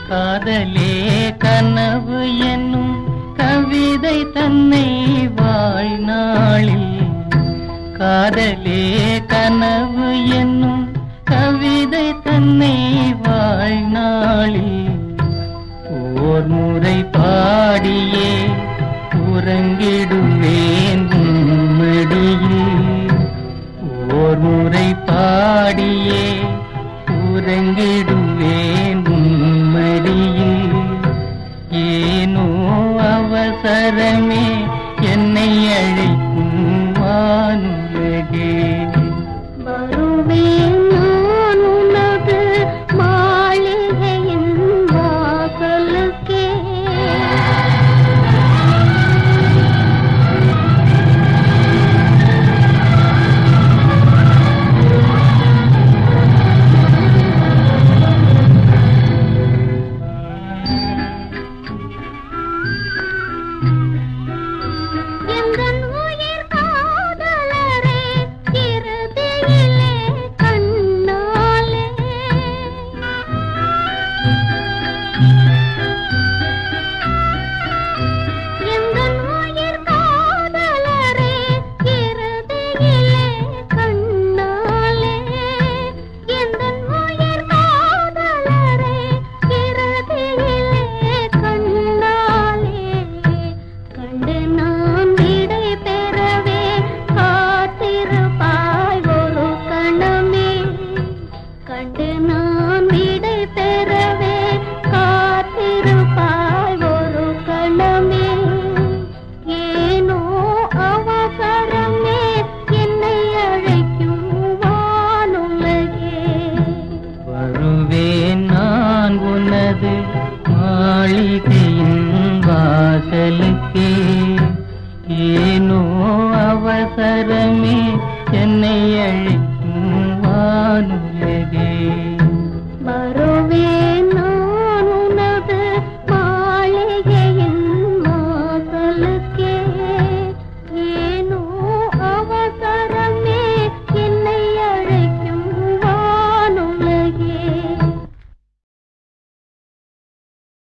காதலே கனவு என்னும் கவிதை தன்னை வாழ்நாளில் காதலே கனவு என்னும் கவிதை தன்னை வாழ்நாளில் ஓர் முறை பாடியே உறங்கிடுவேன் உம்மடியில் ஓர் முறை பாடியே உறங்கிடுவேன் உம்மடியில் ஏனோ அவசரமே என்னை அழைக்கும் வானுலகே வருவேன் நான் உனது மாளிகையின் வாசலுக்கே எந்தன் உயிர் காதலரே இறுதியிலே கண்ணாலே